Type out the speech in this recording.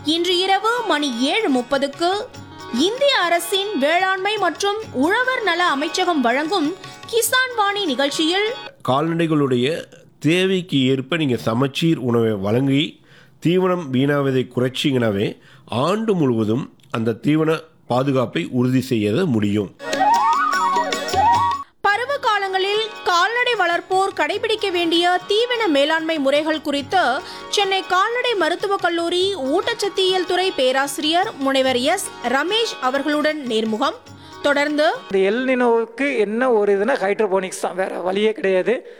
இன்று இரவு மணி ஏழு முப்பதுக்கு இந்திய அரசின் வேளாண்மை மற்றும் உழவர் நல அமைச்சகம் வழங்கும் கிசான் வாணி நிகழ்ச்சியில் கால்நடைகளுடைய தேவைக்கு ஏற்ப நீங்கள் சமச்சீர் உணவை வழங்கி தீவனம் வீணாவதை குறைச்சிங்கனாவே ஆண்டு முழுவதும் அந்த தீவன பாதுகாப்பை உறுதி செய்ய முடியும் பருவ காலங்களில் கால்நடை வளர்ப்போர் கடைபிடிக்க வேண்டிய தீவன மேலாண்மை முறைகள் குறித்து சென்னை கால்நடை மருத்துவக் கல்லூரி ஊட்டச்சத்தியல் துறை பேராசிரியர் முனைவர் எஸ் ரமேஷ் அவர்களுடன் நேர்முகம் தொடர்ந்து இந்த எல் நினோவுக்கு என்ன ஒரு இதுனா ஹைட்ரோபோனிக்ஸ் தான் வேற வழியே கிடையாது